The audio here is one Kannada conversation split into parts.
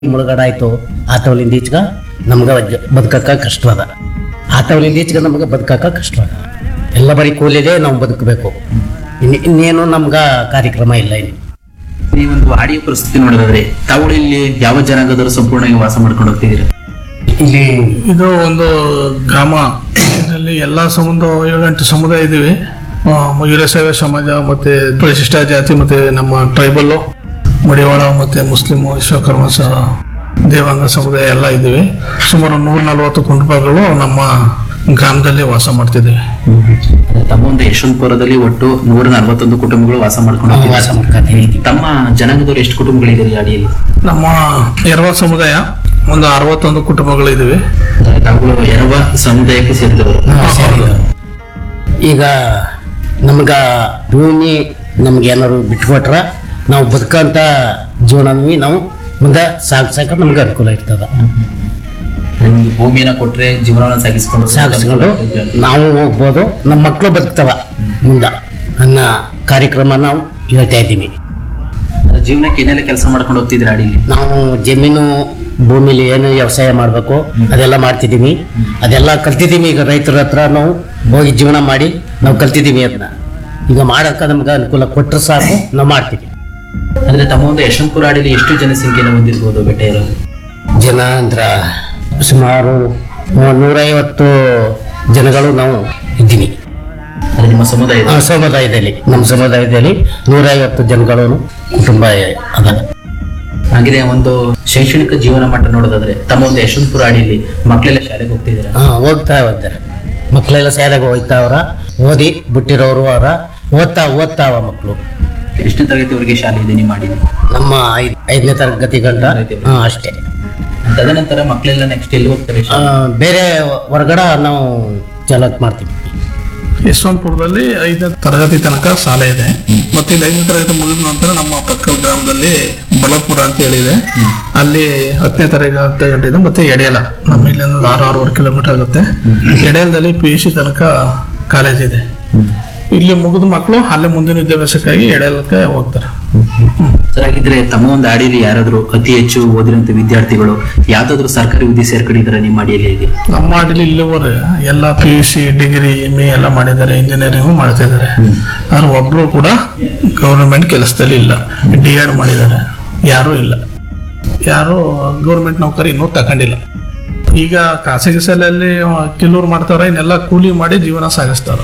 ಮುಳುಗಡೆ ಆಯ್ತು ಆತವಲಿಂದ ಈಚೆಗ ನಮ್ಗೆ ಜ- ಬದುಕಕ್ಕ ಕಷ್ಟ ಅದ ಆತವಲಿಂದ ಈಚೆಗ ನಮ್ಗೆ ಬದುಕಕ್ಕ ಕಷ್ಟ ಅದ ಎಲ್ಲ ಬರೀ ಕೂಲಿದೆ ನಾವು ಬದುಕಬೇಕು ಇನ್ನು ಇನ್ನೇನು ನಮ್ಗೆ ಕಾರ್ಯಕ್ರಮ ಇಲ್ಲ ಇನ್ನು ಈ ಒಂದು ಆಡಿಯೋ ಪರಿಸ್ಥಿತಿ ನೋಡೋದಾದ್ರೆ ತಾವು ಇಲ್ಲಿ ಯಾವ ಜನಾಂಗದವರು ಸಂಪೂರ್ಣವಾಗಿ ವಾಸ ಮಾಡ್ಕೊಂಡು ಹೋಗ್ತಿದ್ದೀರಾ ಇಲ್ಲಿ ಇದು ಒಂದು ಗ್ರಾಮ ಇದರಲ್ಲಿ ಎಲ್ಲ ಸಮುದಾಯ ಏಳೆಂಟು ಸಮುದಾಯ ಇದ್ದೀವಿ ಆ, ವೀರಶೈವ ಸಮಾಜ ಮತ್ತೆ ಪರಿಶಿಷ್ಟ ಜಾತಿ ಮತ್ತೆ ನಮ್ಮ ಟ್ರೈಬಲ್ಲು ಮಡಿವಾಳ ಮತ್ತೆ ಮುಸ್ಲಿಮು ವಿಶ್ವಕರ್ಮ ಸ ದೇವಾಂಗ ಸಮುದಾಯ ಎಲ್ಲ ಇದ್ದೀವಿ ಸುಮಾರು ನೂರ ನಲವತ್ತು ಕುಟುಂಬಗಳು ನಮ್ಮ ಗ್ರಾಮದಲ್ಲಿ ವಾಸ ಮಾಡ್ತಿದ್ದೀವಿ ತಮ್ಮ ಒಂದು ಯಶವಂತಪುರದಲ್ಲಿ ಒಟ್ಟು ನೂರ ನಲವತ್ತೊಂದು ಕುಟುಂಬಗಳು ವಾಸ ಮಾಡ್ಕೊಂಡು ವಾಸ ಹೋಗ್ತಿದ್ದಾರೆ ಮಾಡ್ಕೊತೀವಿ ತಮ್ಮ ಜನಾಂಗದವರು ಎಷ್ಟು ಕುಟುಂಬಗಳಿದ್ದಾರೆ ಈ ಅಡಿಯಲ್ಲಿ ನಮ್ಮ ಎರವ ಸಮುದಾಯ ಒಂದು ಅರವತ್ತೊಂದು ಕುಟುಂಬಗಳಿದ್ದೀವಿ ತಾವುಗಳು ಎರವ ಸಮುದಾಯಕ್ಕೆ ಸೇರಿದವರು ಹಾ, ಸರಿ. ಈಗ ನಮ್ಗ ಭೂಮಿ ನಮ್ಗೆ ಏನಾದ್ರು ಬಿಟ್ಕೊಟ್ರ ನಾವು ಬದುಕಂತ ಜೀವನವಿ ನಾವು ಮುಂದೆ ಸಾಗ್ಸಕ ನಮ್ಗೆ ಅನುಕೂಲ ಇರ್ತದ ನಿಮ್ಗೆ ಭೂಮಿನ ಕೊಟ್ರೆ ಜೀವನವನ್ನು ಸಾಗಿಸ್ಕೊಂಡು ಸಾಗಿಸ್ಕೊಂಡು ನಾವು ಹೋಗ್ಬೋದು ನಮ್ಮ ಮಕ್ಕಳು ಬದುಕ್ತವ ಮುಂದ ಅನ್ನೋ ಕಾರ್ಯಕ್ರಮ ನಾವು ಹೇಳ್ತಾ ಇದ್ದೀವಿ ಜೀವನಕ್ಕೆ ಏನೆಲ್ಲ ಕೆಲಸ ಮಾಡ್ಕೊಂಡು ಹೋಗ್ತಿದ್ದೀರಾ ಅಡಿಲಿ ನಾವು ಜಮೀನು ಭೂಮಿಲಿ ಏನು ವ್ಯವಸಾಯ ಮಾಡಬೇಕು ಅದೆಲ್ಲ ಮಾಡ್ತಿದ್ದೀವಿ ಅದೆಲ್ಲ ಕಲ್ತಿದ್ದೀವಿ ಈಗ ರೈತರ ಹತ್ರ ನಾವು ಹೋಗಿ ಜೀವನ ಮಾಡಿ ನಾವು ಕಲ್ತಿದ್ದೀವಿ ಅದನ್ನ ಈಗ ಮಾಡಕ್ಕೆ ನಮ್ಗೆ ಅನುಕೂಲ ಕೊಟ್ಟರೆ ಸಾಕು ನಾವು ಮಾಡ್ತೀವಿ ಅಂದ್ರೆ ತಮ್ಮ ಒಂದು ಯಶವಂತಪುರ ಅಡಿಲಿ ಎಷ್ಟು ಜನಸಂಖ್ಯೆನ ಹೊಂದಿರ್ಬೋದು ಬೆಟ್ಟ ಇರೋದು ಜನ ಅಂದ್ರ ಸುಮಾರು ನೂರೈವತ್ತು ಜನಗಳು ನಾವು ಇದ್ದೀವಿ ಅಂದ್ರೆ ನಿಮ್ಮ ಸಮುದಾಯದ ಆ ಸಮುದಾಯದಲ್ಲಿ ನಮ್ಮ ಸಮುದಾಯದಲ್ಲಿ ನೂರೈವತ್ತು ಜನಗಳು ಕುಟುಂಬ ಅದ ಹಾಗಿದೆ ಒಂದು ಶೈಕ್ಷಣಿಕ ಜೀವನ ಮಟ್ಟ ನೋಡೋದಾದ್ರೆ ತಮ್ಮ ಒಂದು ಯಶವಂತಪುರ ಅಡಿಲಿ ಮಕ್ಕಳೆಲ್ಲ ಶಾಲೆಗೆ ಹೋಗ್ತಿದ್ದೀರಾ ಹಾ ಹೋಗ್ತಾ ಇದ್ದಾರೆ ಮಕ್ಕಳೆಲ್ಲ ಶಾಲೆಗೆ ಹೋಗ್ತಾವ್ರ ಓದಿ ಬಿಟ್ಟಿರೋರು ಅವರ ಓದ್ತಾ ಓದ್ತಾವ ಮಕ್ಕಳು ಎಷ್ಟನೇ ತರಗತಿವರೆಗೆ ಶಾಲೆ ಇದೆ ನಿಮ್ಮ ಅಡಿಲಿ ನಮ್ಮ ಐದ್- ಐದನೇ ತರಗತಿ ಗಂಟ ಹಾ ಅಷ್ಟೇ ತದನಂತರ ಮಕ್ಕಳೆಲ್ಲ ನೆಕ್ಸ್ಟ್ ಎಲ್ಲಿ ಹೋಗ್ತಾರೆ ಆ, ಬೇರೆ ಹೊರಗಡೆ ನಾವು ಚಾಲಕ್ ಮಾಡ್ತೀವಿ ಯಶವಂತಪುರದಲ್ಲಿ ಐದನೇ ತರಗತಿ ತನಕ ಶಾಲೆ ಇದೆ ಮತ್ತೆ ಇಲ್ಲಿ ಐದನೇ ತರಗತಿ ಮುಗಿದ ನಂತರ ನಮ್ಮ ಪಕ್ಕದ ಗ್ರಾಮದಲ್ಲಿ ಬಳಪುರ ಅಂತ ಹೇಳಿದೆ ಅಲ್ಲಿ ಹತ್ತನೇ ತರಗತಿ ಗಂಟೆ ಇದೆ ಮತ್ತೆ ಎಡೆಯಲ ನಮ್ಮ ಇಲ್ಲಿಂದ ಒಂದು ಆರು ಆರೂವರೆ ಕಿಲೋಮೀಟರ್ ಆಗುತ್ತೆ ಎಡೆಯಲದಲ್ಲಿ ಪಿ ಯು ಸಿ ತನಕ ಕಾಲೇಜ್ ಇದೆ ಇಲ್ಲಿ ಮುಗಿದ ಮಕ್ಕಳು ಅಲ್ಲೇ ಮುಂದಿನ ವಿದ್ಯಾಭ್ಯಾಸಕ್ಕಾಗಿ ಎಡೆಯಲಕ್ಕೆ ಹೋಗ್ತಾರೆ ಸರ್ ಹಾಗಿದ್ರೆ ತಮ್ಮ ಒಂದು ಅಡಿಲಿ ಯಾರಾದ್ರೂ ಅತಿ ಹೆಚ್ಚು ಓದಿರಂತ ವಿದ್ಯಾರ್ಥಿಗಳು ಯಾವ್ದಾದ್ರು ಸರ್ಕಾರಿ ಹುದ್ದೆ ಸೇರ್ಕೊಂಡಿದ್ದಾರೆ ನಿಮ್ಮ ಅಡಿಯಲ್ಲಿ ಹೇಗೆ ನಮ್ಮ ಮಾಡಲಿ ಇಲ್ಲಿವರೆ ಎಲ್ಲ P U C degree M A ಎಲ್ಲ ಮಾಡಿದ್ದಾರೆ ಇಂಜಿನಿಯರಿಂಗು ಮಾಡ್ತಾ ಇದ್ದಾರೆ ಆದ್ರೆ ಒಬ್ರು ಕೂಡ ಗೌರ್ಮೆಂಟ್ ಕೆಲಸದಲ್ಲಿ ಇಲ್ಲ ಡಿ ಎಡ್ ಮಾಡಿದ್ದಾರೆ ಯಾರೂ ಇಲ್ಲ ಯಾರು ಗೌರ್ಮೆಂಟ್ ನೌಕರಿ ಇನ್ನೂ ತಗೊಂಡಿಲ್ಲ ಈಗ ಖಾಸಗಿ ಶಾಲೆಯಲ್ಲಿ ಕೆಲವ್ರು ಮಾಡ್ತಾವ್ರೆ ಇನ್ನೆಲ್ಲ ಕೂಲಿ ಮಾಡಿ ಜೀವನ ಸಾಗಿಸ್ತಾರೆ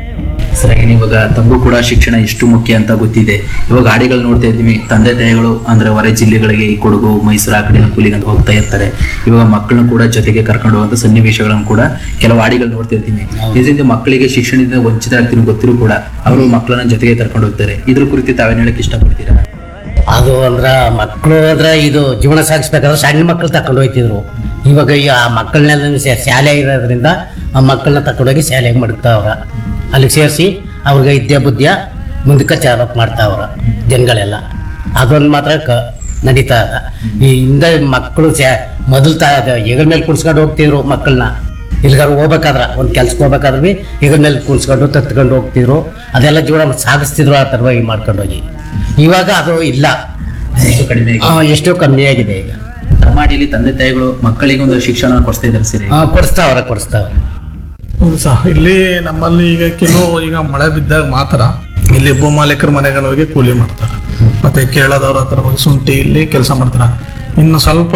ಸರ್ ಹಾಗೆ ಇವಾಗ ತಮಗೂ ಕೂಡ ಶಿಕ್ಷಣ ಎಷ್ಟು ಮುಖ್ಯ ಅಂತ ಗೊತ್ತಿದೆ ಇವಾಗ ಗಾಡಿಗಳು ನೋಡ್ತಾ ಇದ್ದೀವಿ ತಂದೆ ತಾಯಿಗಳು ಅಂದ್ರೆ ಹೊರ ಜಿಲ್ಲೆಗಳಿಗೆ ಈ ಕೊಡಗು ಮೈಸೂರು ಆ ಕಡೆ ಕೂಲಿಗೆ ಅಂತ ಹೋಗ್ತಾ ಇರ್ತಾರೆ ಇವಾಗ ಮಕ್ಕಳನ್ನು ಕೂಡ ಜೊತೆಗೆ ಕರ್ಕೊಂಡು ಹೋಗುವಂತ ಸನ್ನಿವೇಶಗಳನ್ನು ಕೂಡ ಕೆಲವು ಹಾಡಿಗಳು ನೋಡ್ತಾ ಇರ್ತೀವಿ ಇದರಿಂದ ಮಕ್ಕಳಿಗೆ ಶಿಕ್ಷಣದಿಂದ ವಂಚಿತ ಆಗ್ತೀನಿ ಗೊತ್ತಿರೂ ಕೂಡ ಅವರು ಮಕ್ಕಳನ್ನ ಜೊತೆಗೆ ಕರ್ಕೊಂಡು ಹೋಗ್ತಾರೆ ಇದ್ರ ಕುರಿತು ತಾವೇನ್ ಹೇಳಕ್ ಇಷ್ಟಪಡ್ತೀರಾ ಅದು ಅಂದ್ರ ಮಕ್ಕಳು ಅಂದ್ರೆ ಇದು ಜೀವನ ಸಾಗಿಸ್ಬೇಕಾದ್ರೆ ಸಣ್ಣ ಮಕ್ಕಳು ತಕೊಂಡು ಹೋಯ್ತಿದ್ರು ಇವಾಗ ಈ ಆ ಮಕ್ಕಳನ್ನೆಲ್ಲ ಶಾ- ಶಾಲೆ ಇರೋದ್ರಿಂದ ಆ ಮಕ್ಕಳನ್ನ ತಕೊಂಡೋಗಿ ಶಾಲೆಗೆ ಮಡಗ್ತಾವ್ರ ಅಲ್ಲಿಗೆ ಸೇರಿಸಿ ಅವ್ರಿಗೆ ವಿದ್ಯಾ ಬುದ್ಧಿಯ ಮುಂದಕ್ಕೆ ಚಾಲಕ್ ಮಾಡ್ತಾವ್ರ ಜನಗಳೆಲ್ಲ ಅದೊಂದು ಮಾತ್ರ ಕ ನಡೀತಾ ಅದ ಈ ಹಿಂದೆ ಮಕ್ಕಳು ಸ್ಯಾ ಮೊದಲು ತ ಹೆಗಲ ಮೇಲೆ ಕುಡ್ಸ್ಕೊಂಡು ಹೋಗ್ತಿದ್ರು ಮಕ್ಕಳನ್ನ ಇಲ್ಗಾರು ಹೋಗ್ಬೇಕಾದ್ರ ಒಂದು ಕೆಲ್ಸಕ್ಕೆ ಹೋಗ್ಬೇಕಾದ್ರೆ ಬಿ ಹೆಗಲ ಮೇಲೆ ಕುಣ್ಸ್ಕೊಂಡು ತತ್ಕೊಂಡು ಹೋಗ್ತಿದ್ರು ಅದೆಲ್ಲ ಜೀವನ ಸಾಗಿಸ್ತಿದ್ರು ಆ ಥರವಾಗಿ ಮಾಡ್ಕೊಂಡು ಹೋಗಿ ಇವಾಗ ಅದು ಇಲ್ಲ ಎಷ್ಟು ಕಡಿಮೆ ಆ, ಎಷ್ಟೋ ಕಮ್ಮಿ ಆಗಿದೆ ಈಗ ತಮ್ಮ ಅಡಿಯಲ್ಲಿ ತಂದೆ ತಾಯಿಗಳು ಮಕ್ಕಳಿಗೆ ಒಂದು ಶಿಕ್ಷಣ ಕೊಡಿಸ್ತಾ ಇದ್ದಾರೆ ಸರಿ ಆ, ಕೊಡಿಸ್ತಾವ್ರ ಕೊಡಿಸ್ತಾವ್ರ ಹೌದು ಸಹ ಇಲ್ಲಿ ನಮ್ಮಲ್ಲಿ ಈಗ ಕೆಲವು ಈಗ ಮಳೆ ಬಿದ್ದಾಗ ಮಾತ್ರ ಇಲ್ಲಿ ಭೂ ಮಾಲೀಕರ ಮನೆಗೆ ಹೋಗಿ ಕೂಲಿ ಮಾಡ್ತಾರೆ ಮತ್ತೆ ಕೇರಳದವ್ರ ಹತ್ರ ಹೋಗಿ ಶುಂಠಿ ಇಲ್ಲಿ ಕೆಲಸ ಮಾಡ್ತಾರೆ ಇನ್ನು ಸ್ವಲ್ಪ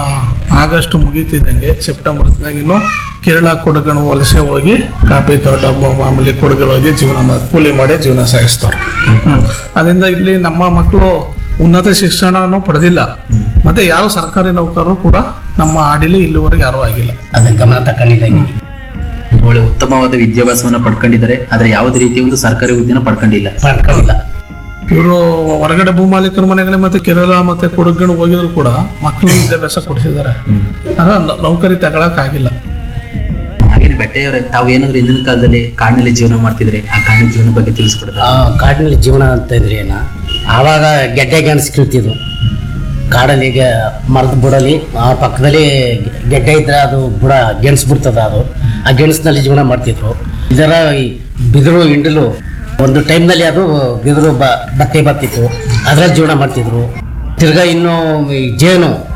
ಆಗಸ್ಟ್ ಮುಗೀತಿದ್ದಂಗೆ ಸೆಪ್ಟೆಂಬರ್ ಇದ್ದಾಗ ಇನ್ನು ಕೇರಳ ಕೊಡಗಣ ವಲಸೆ ಹೋಗಿ ಕಾಫಿ ತೋಟ ಮ- ಮಾಮೂಲಿ ಕೊಡಗಲ್ ಹೋಗಿ ಜೀವನ ಮಾಡ್- ಕೂಲಿ ಮಾಡಿ ಜೀವನ ಸಾಗಿಸ್ತಾರೆ ಅದರಿಂದ ಇಲ್ಲಿ ನಮ್ಮ ಮಕ್ಕಳು ಉನ್ನತ ಶಿಕ್ಷಣನೂ ಪಡೆದಿಲ್ಲ ಮತ್ತೆ ಯಾವ ಸರ್ಕಾರಿ ನೌಕರರು ಕೂಡ ನಮ್ಮ ಆಡಿಲಿ ಇಲ್ಲಿವರೆಗೆ ಯಾರೂ ಆಗಿಲ್ಲ ಅದನ್ನ ಗಮನ ತಕೊಂಡಿದ್ದಂಗೆ ಒಳ್ಳೆ ಉತ್ತಮವಾದ ವಿದ್ಯಾಭ್ಯಾಸವನ್ನ ಪಡ್ಕೊಂಡಿದ್ದಾರೆ ಆದ್ರೆ ಯಾವುದೇ ರೀತಿಯ ಒಂದು ಸರ್ಕಾರಿ ಹುದ್ದೆನ ಪಡ್ಕೊಂಡಿಲ್ಲ ಮಾಡ್ಕೊಂಡಿಲ್ಲ ಇವರು ಹೊರಗಡೆ ಭೂಮಾಲೀಕರ ಮನೆಗಳಿಗೆ ಮತ್ತೆ ಕೇರಳ ಮತ್ತೆ ಕೊಡಗು ಹೋಗಿದ್ರು ಕೂಡ ಮಕ್ಕಳು ವಿದ್ಯಾಭ್ಯಾಸ ಕೊಡಿಸಿದ್ದಾರೆ ಆದ್ರೆ ನ- ನೌಕರಿ ತಗೊಳಕ್ ಆಗಿಲ್ಲ ಹಾಗೇನೆ ಬೆಟ್ಟೆಯವರೇ ತಾವು ಏನಾದ್ರು ಹಿಂದಿನ ಕಾಲದಲ್ಲಿ ಕಾಡಿನಲ್ಲಿ ಜೀವನ ಮಾಡ್ತಿದ್ರೆ ಆ ಕಾಡಿನ ಜೀವನ ಬಗ್ಗೆ ತಿಳಿಸ್ಕೊಡೋದು ಆ, ಕಾಡಿನಲ್ಲಿ ಜೀವನ ಅಂತ ಇದ್ರೆ ಏನ ಆವಾಗ ಗೆಡ್ಡೆ ಗೆಣಸು ಕೀಳ್ತಿದ್ವು ಕಾಡಲ್ಲಿ ಈಗ ಮರದ ಬುಡಲಿ ಆ ಪಕ್ಕದಲ್ಲಿ ಗೆಡ್ಡೆ ಇದ್ರೆ ಅದು ಬುಡ ಗೆಣಸು ಬಿಡ್ತದ ಅದು ಆ ಗೆಣಸಿನಲ್ಲಿ ಜೀವನ ಮಾಡ್ತಿದ್ರು ಇದರ ಈ ಬಿದಿರು ಹಿಂಡಲು ಒಂದು ಟೈಮ್ನಲ್ಲಿ ಅದು ಬಿದಿರು ಬ ಬಟ್ಟೆ ಬರ್ತಿತ್ತು ಅದ್ರಲ್ಲಿ ಜೀವನ ಮಾಡ್ತಿದ್ರು ತಿರ್ಗಾ ಇನ್ನು ಈ ಜೇನು